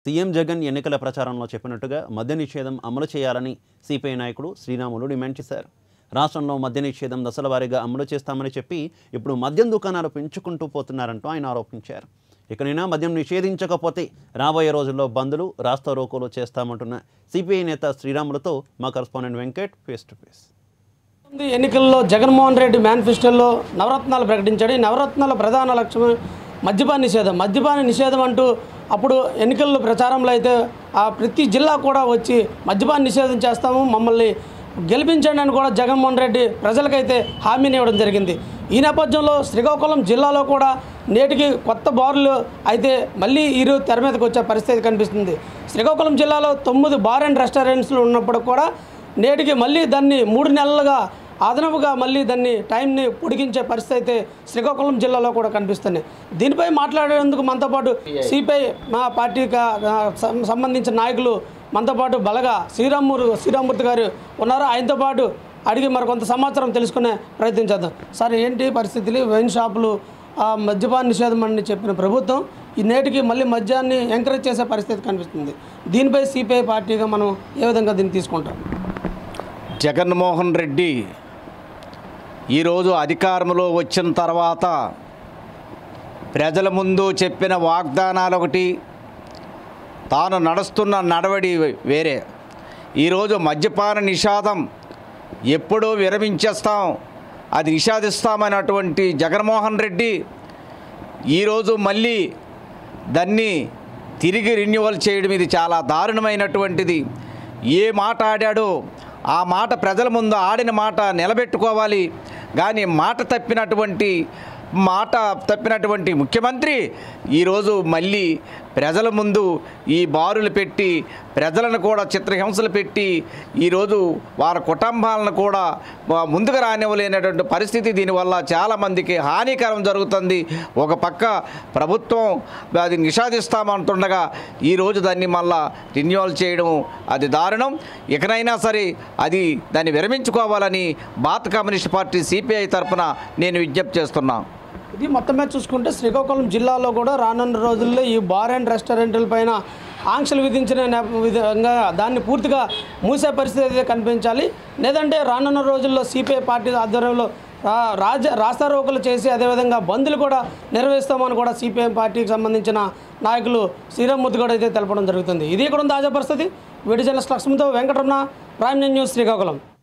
CM Jagan ఎన్నికల ప్రచారంలో చెప్పినట్టుగా మద్య నిషేధం అమలు చేయాలని సిపిఐ నాయకుడు శ్రీరాములు డిమాండ్ చేశారు రాష్ట్రంలో మద్య నిషేధం దశల వారీగా అమలు చేస్తామని చెప్పి ఇప్పుడు మద్యం దుకాణాలు పెంచుకుంటూ పోతున్నారంటూ ఆయన ఆరోపించారు ఇకనైనా మద్యం నిషేధించకపోతే రాబోయే రోజుల్లో బంద్లు రాస్తా రోకోలు చేస్తామంటున్న సిపిఐ నేత శ్రీరాములతో మా correspondent Venkat face to face ముందు ఎన్నికల్లో జగన్మోహన్ రెడ్డి మేనిఫెస్టోలో నవరత్నాలు ప్రకటించాడు ఈ నవరత్నాల ప్రధాన లక్ష్యం మద్యపాన నిషేధం మద్యపాన నిషేధం అంటూ అప్పుడు ఎన్నికల్లో ప్రచారంలో అయితే ఆ ప్రతి జిల్లా కూడా వచ్చి మద్యపాన నిషేధం చేస్తాము మమ్మల్ని గెలిపించండి అని కూడా జగన్మోహన్ రెడ్డి ప్రజలకైతే హామీని ఇవ్వడం జరిగింది ఈ నేపథ్యంలో శ్రీకాకుళం జిల్లాలో కూడా నేటికి కొత్త బార్లు అయితే మళ్ళీ ఈరు తెర మీదకి వచ్చే పరిస్థితి కనిపిస్తుంది శ్రీకాకుళం జిల్లాలో తొమ్మిది బార్ అండ్ రెస్టారెంట్స్లు ఉన్నప్పుడు కూడా నేటికి మళ్ళీ దాన్ని మూడు నెలలుగా అదనపుగా మళ్ళీ దాన్ని టైంని పొడిగించే పరిస్థితి అయితే శ్రీకాకుళం జిల్లాలో కూడా కనిపిస్తుంది దీనిపై మాట్లాడేందుకు మనతో పాటు సిపిఐ మా పార్టీకి ఆ, సం- సంబంధించిన నాయకులు మనతో పాటు బలగా శ్రీరామూరు శ్రీరామూర్తి గారు ఉన్నారు ఆయనతో పాటు అడిగి మరికొంత సమాచారం తెలుసుకునే ప్రయత్నం చేద్దాం సార్ ఏంటి పరిస్థితులు వైన్ షాపులు ఆ, మద్యపాన నిషేధం అని చెప్పిన ప్రభుత్వం ఈ నేటికి మళ్ళీ మద్యాన్ని ఎంకరేజ్ చేసే పరిస్థితి కనిపిస్తుంది దీనిపై సిపిఐ పార్టీగా మనం ఏ విధంగా దీన్ని తీసుకుంటాం జగన్మోహన్ రెడ్డి ఈరోజు అధికారంలో వచ్చిన తర్వాత ప్రజల ముందు చెప్పిన వాగ్దానాలు ఒకటి తాను నడుస్తున్న నడవడి వేరే ఈరోజు మద్యపాన నిషేధం ఎప్పుడో విరమించేస్తాం అది నిషేధిస్తామన్నటువంటి జగన్మోహన్ రెడ్డి ఈరోజు మళ్ళీ దాన్ని తిరిగి రెన్యువల్ చేయడం ఇది చాలా దారుణమైనటువంటిది ఏ మాట ఆడాడో ఆ మాట ప్రజల ముందు ఆడిన మాట నిలబెట్టుకోవాలి కానీ మాట తప్పినటువంటి మాట తప్పినటువంటి ముఖ్యమంత్రి ఈరోజు మళ్ళీ ప్రజల ముందు ఈ బారులు పెట్టి ప్రజలను కూడా చిత్రహింసలు పెట్టి ఈరోజు వారి కుటుంబాలను కూడా ఆ, ముందుకు రానివ్వలేనటువంటి పరిస్థితి దీనివల్ల చాలామందికి హానికరం జరుగుతుంది ఒక పక్క ప్రభుత్వం అది నిషేధిస్తామంటుండగా ఈరోజు దాన్ని మళ్ళా రిన్యూవల్ చేయడం అది దారుణం ఇకనైనా సరే అది దాన్ని విరమించుకోవాలని భారత కమ్యూనిస్ట్ పార్టీ సిపిఐ తరఫున నేను విజ్ఞప్తి చేస్తున్నాను ఇది మొత్తం మీద చూసుకుంటే శ్రీకాకుళం జిల్లాలో కూడా రానున్న రోజుల్లో ఈ బార్ అండ్ రెస్టారెంట్ల పైన ఆంక్షలు విధించిన నేప- విధంగా దాన్ని పూర్తిగా మూసే పరిస్థితి అయితే కనిపించాలి లేదంటే రానున్న రోజుల్లో సిపిఐ పార్టీ ఆధ్వర్యంలో రా- రాజ రాస్తారోకలు చేసి అదేవిధంగా బంద్లు కూడా నిర్వహిస్తామని కూడా సిపిఐ పార్టీకి సంబంధించిన నాయకులు శ్రీరామ్మూర్తి కూడా అయితే తెలపడం జరుగుతుంది ఇది ఇక్కడ ఉన్న తాజా పరిస్థితి వీడి జర్నలిస్ట్ లక్ష్మితో వెంకటరమణ ప్రైమ్ న్యూస్ శ్రీకాకుళం